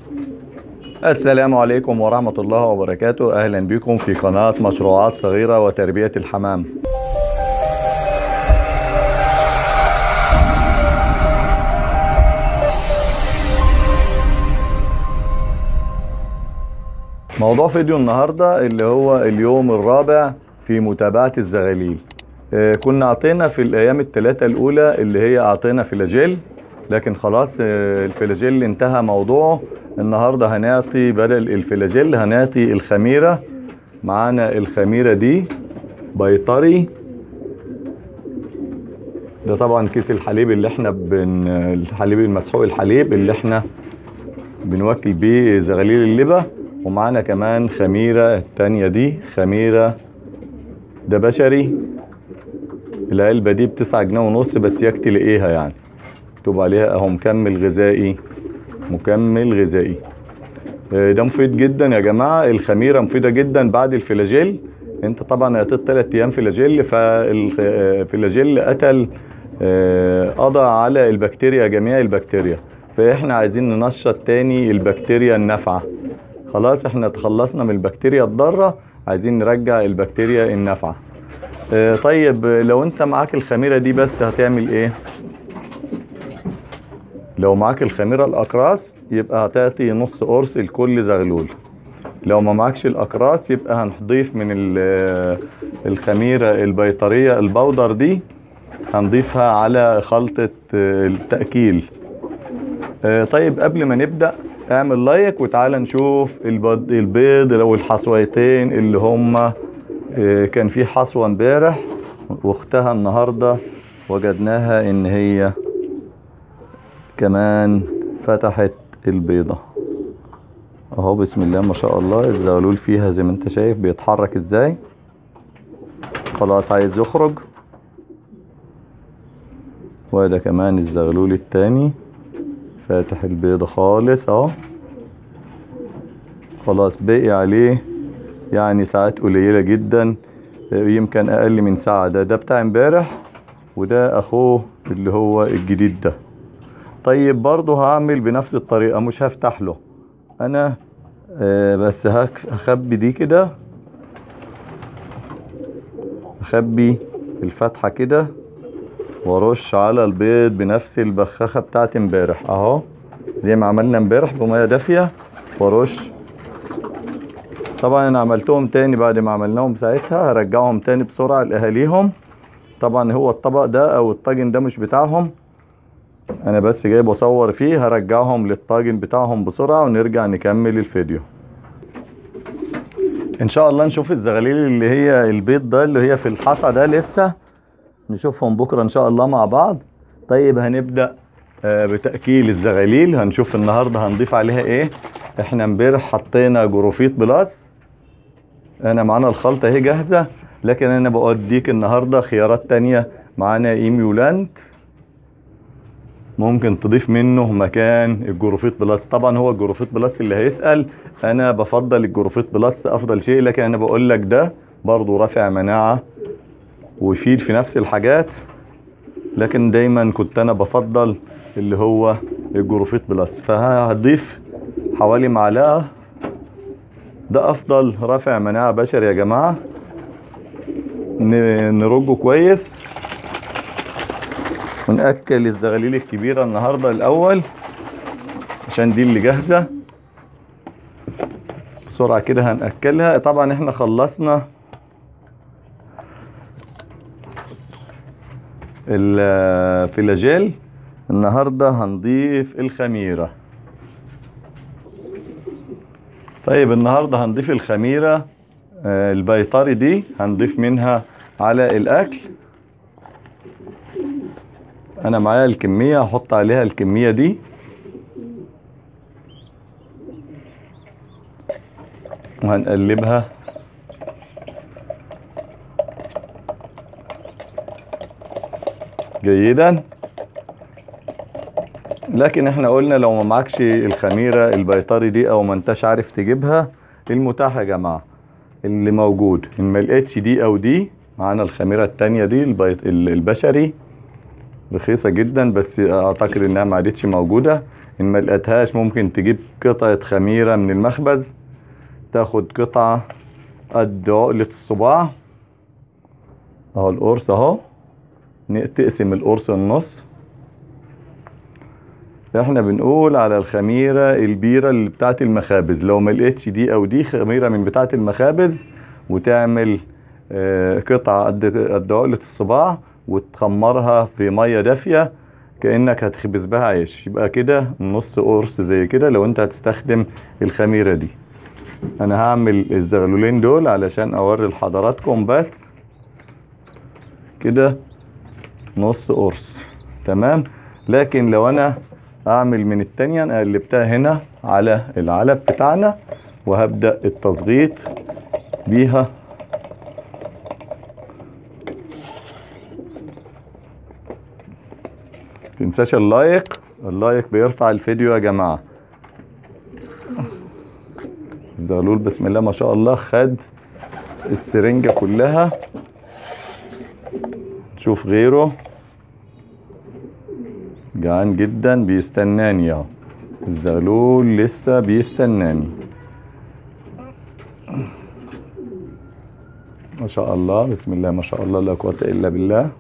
السلام عليكم ورحمة الله وبركاته أهلا بكم في قناة مشروعات صغيرة وتربية الحمام موضوع فيديو النهاردة اللي هو اليوم الرابع في متابعة الزغاليل آه، كنا اعطينا في الايام الثلاثة الاولى اللي هي اعطينا فلاجيل لكن خلاص آه، الفلاجيل انتهى موضوعه النهاردة هنعطي بدل الفلاجيل هنعطي الخميرة معانا الخميرة دي بيطري ده طبعا كيس الحليب اللي احنا بن الحليب المسحوق الحليب اللي احنا بنوكل بيه زغاليل اللبة ومعانا كمان خميرة التانية دي خميرة ده بشري العلبة دي بتسعة جنيه ونص بس ياك تلاقيها يعني مكتوب عليها اهو مكمل غذائي مكمل غذائي آه، ده مفيد جدا يا جماعة الخميرة مفيدة جدا بعد الفلاجيل انت طبعا اعطيت تلات ايام فلاجيل فالفلاجيل قتل آه، قضى على البكتيريا جميع البكتيريا فاحنا عايزين ننشط تاني البكتيريا النافعة خلاص احنا تخلصنا من البكتيريا الضارة عايزين نرجع البكتيريا النافعة آه، طيب آه، لو انت معاك الخميرة دي بس هتعمل ايه لو معاك الخميرة الأقراص يبقى هتعطي نص قرص لكل زغلول لو ما معكش الأقراص يبقى هنضيف من ال- الخميرة البيطرية البودر دي هنضيفها على خلطة آه، التأكيل آه، طيب قبل ما نبدأ اعمل لايك وتعالى نشوف البيض, البيض لو الحصويتين اللي هما آه، كان في حصوة امبارح واختها النهاردة وجدناها ان هي كمان فتحت البيضة اهو بسم الله ما شاء الله الزغلول فيها زي ما انت شايف بيتحرك ازاي خلاص عايز يخرج وده كمان الزغلول التاني فاتح البيضة خالص اهو خلاص باقي عليه يعني ساعات قليلة جدا يمكن اقل من ساعة ده ده بتاع امبارح وده اخوه اللي هو الجديد ده طيب برضه هعمل بنفس الطريقة مش هفتح له انا آه، بس هك- هخبي دي كده اخبي الفتحة كده وارش على البيض بنفس البخاخة بتاعت امبارح اهو زي ما عملنا امبارح بمية دافية وارش طبعا انا عملتهم تاني بعد ما عملناهم ساعتها هرجعهم تاني بسرعة لاهاليهم طبعا هو الطبق ده او الطاجن ده مش بتاعهم انا بس جاي بصور فيه هرجعهم للطاجن بتاعهم بسرعة ونرجع نكمل الفيديو ان شاء الله نشوف الزغاليل اللي هي البيض ده اللي هي في الحصى ده لسه نشوفهم بكرة ان شاء الله مع بعض طيب هنبدأ آه، بتأكيل الزغاليل هنشوف النهاردة هنضيف عليها ايه احنا امبارح حطينا جروفيت بلاس انا معانا الخلطة اهي جاهزة لكن انا بوديك النهاردة خيارات تانية معانا ايميولانت ممكن تضيف منه مكان الجروفيت بلس طبعا هو الجروفيت بلس اللي هيسأل انا بفضل الجروفيت بلس افضل شيء لكن انا بقول لك ده برضو رافع مناعة ويفيد في نفس الحاجات لكن دايما كنت انا بفضل اللي هو الجروفيت بلس فهضيف حوالي معلقة ده افضل رافع مناعة بشري يا جماعة ن- نرجه كويس ونأكل الزغاليل الكبيرة النهاردة الأول عشان دي اللي جاهزة بسرعة كده هنأكلها طبعا احنا خلصنا الفلاجيل النهاردة هنضيف الخميرة طيب النهاردة هنضيف الخميرة آه، البيطري دي هنضيف منها على الأكل انا معايا الكمية هحط عليها الكمية دي وهنقلبها جيدا لكن احنا قلنا لو ما معكش الخميرة البيطري دي او ما انتش عارف تجيبها المتاح يا جماعة اللي موجود ان ما لقيتش دي او دي معانا الخميرة التانية دي البيط... ال- البشري رخيصة جدا بس اعتقد انها ما عادتش موجودة ان ما لقيتهاش ممكن تجيب قطعة خميرة من المخبز تاخد قطعة قد عقلة الصباع اهو القرص اهو ن- تقسم القرص النص احنا بنقول على الخميرة البيرة اللي بتاعت المخابز لو ما لقيتش دي او دي خميرة من بتاعت المخابز وتعمل آه، قطعة قد قد عقلة الصباع وتخمرها في مية دافية كأنك هتخبز بها عيش يبقى كده نص قرص زي كده لو انت هتستخدم الخميرة دي انا هعمل الزغلولين دول علشان اوري لحضراتكم بس كده نص قرص تمام لكن لو انا اعمل من التانية انا قلبتها هنا على العلف بتاعنا وهبدأ التظغيط بيها تنساش اللايك اللايك بيرفع الفيديو يا جماعة الزغلول بسم الله ما شاء الله خد السرنجة كلها نشوف غيره جعان جدا بيستناني اهو الزغلول لسه بيستناني ما شاء الله بسم الله ما شاء الله لا قوة إلا بالله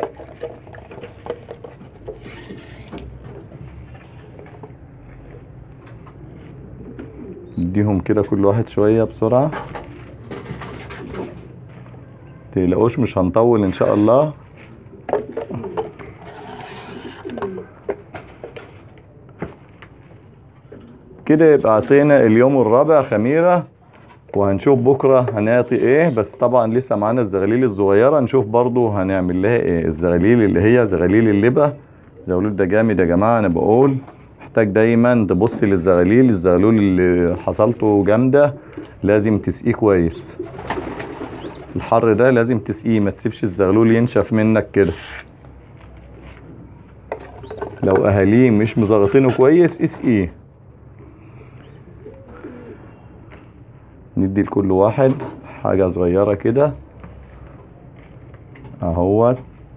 نديهم كده كل واحد شوية بسرعة تقلقوش مش هنطول ان شاء الله كده يبقى عطينا اليوم الرابع خميرة وهنشوف بكرة هنعطي ايه بس طبعا لسه معانا الزغاليل الصغيرة نشوف برضو هنعمل لها ايه الزغاليل اللي هي زغاليل اللبة الزغلول ده جامد يا جماعة انا بقول محتاج دايما تبص للزغاليل الزغلول اللي حصلته جامدة لازم تسقيه كويس الحر ده لازم تسقيه ما تسيبش الزغلول ينشف منك كده لو اهاليه مش مظبطينه كويس اسقيه ندي لكل واحد حاجة صغيرة كده اهوت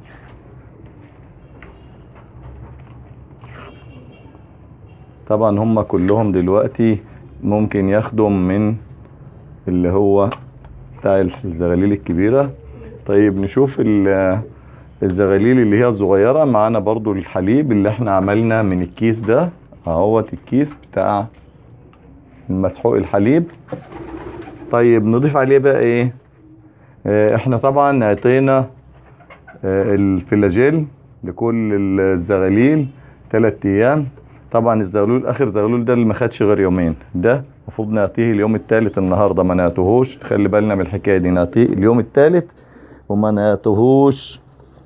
طبعا هم كلهم دلوقتي ممكن ياخدوا من اللي هو بتاع الزغاليل الكبيرة طيب نشوف ال- الزغاليل اللي هي الصغيرة معانا برضو الحليب اللي احنا عملنا من الكيس ده اهوت الكيس بتاع المسحوق الحليب طيب نضيف عليه بقى ايه اه احنا طبعا اعطينا اه الفلاجيل لكل الزغاليل تلات ايام طبعا الزغلول اخر زغلول ده اللي ما خدش غير يومين ده المفروض نعطيه اليوم الثالث النهارده ما نعطيهوش خلي بالنا من الحكايه دي نعطيه اليوم الثالث وما نعطيهوش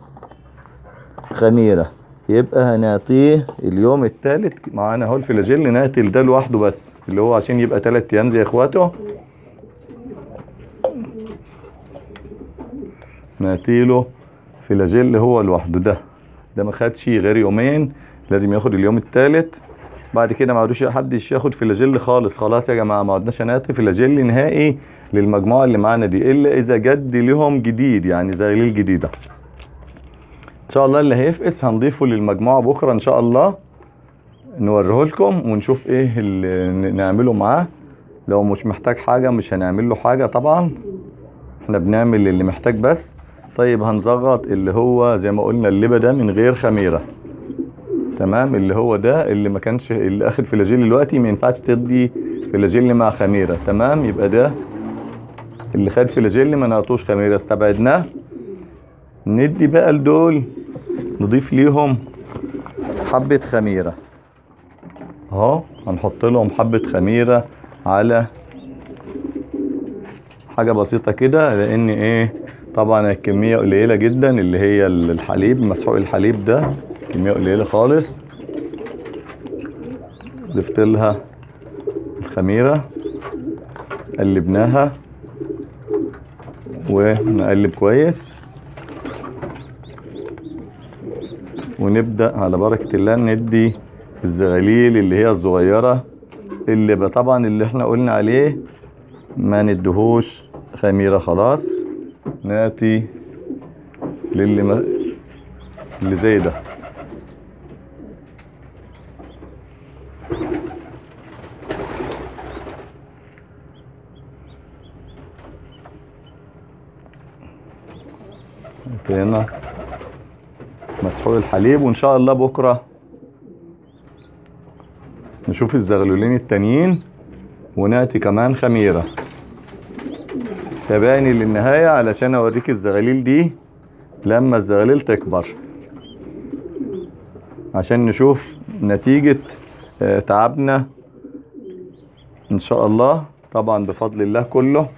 خميره يبقى هنعطيه اليوم الثالث معانا اهو الفلاجيل نعطي ده لوحده بس اللي هو عشان يبقى ثلاث ايام زي اخواته نعطيله فلاجيل هو لوحده ده ده ما خدش غير يومين لازم ياخد اليوم الثالث بعد كده ما عادوش حدش ياخد فلاجيل خالص خلاص يا جماعه ما عدناش هنعطي فلاجيل نهائي للمجموعه اللي معانا دي الا اذا جد لهم جديد يعني زغليل جديده ان شاء الله اللي هيفقس هنضيفه للمجموعه بكره ان شاء الله نوريه لكم ونشوف ايه اللي ن- نعمله معاه لو مش محتاج حاجه مش هنعمل له حاجه طبعا احنا بنعمل اللي محتاج بس طيب هنزغط اللي هو زي ما قلنا اللبه ده من غير خميره تمام اللي هو ده اللي ما كانش اللي اخد فلاجيل دلوقتي ما ينفعش تدي فلاجيل مع خميره تمام يبقى ده اللي خد فلاجيل ما نعطوش خميره استبعدناه ندي بقى لدول نضيف ليهم حبه خميره اهو هنحط لهم حبه خميره على حاجه بسيطه كده لان ايه طبعا الكميه قليله جدا اللي هي الحليب مسحوق الحليب ده كميه قليله خالص ضفت لها الخميره قلبناها ونقلب كويس ونبدأ على بركة الله ندي الزغاليل اللي هي الصغيرة اللي بقى طبعا اللي احنا قلنا عليه ما ندهوش خميرة خلاص ناتي للي ما اللي زي ده حطينا مسحوق الحليب وان شاء الله بكره نشوف الزغلولين التانيين وناتي كمان خميره تابعني للنهايه علشان اوريك الزغاليل دي لما الزغاليل تكبر عشان نشوف نتيجه آه، تعبنا ان شاء الله طبعا بفضل الله كله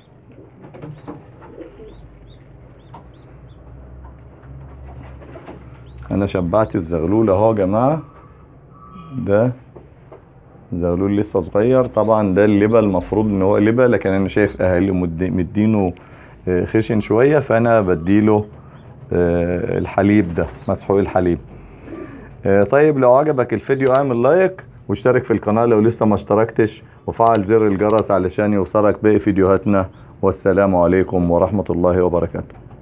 انا شبعت الزغلول اهو يا جماعه ده زغلول لسه صغير طبعا ده اللبه المفروض ان هو لبه لكن انا شايف اهالي مد- مدينه آه، خشن شويه فانا بديله آه، الحليب ده مسحوق الحليب آه، طيب لو عجبك الفيديو اعمل لايك واشترك في القناه لو لسه ما اشتركتش وفعل زر الجرس علشان يوصلك باقي فيديوهاتنا والسلام عليكم ورحمه الله وبركاته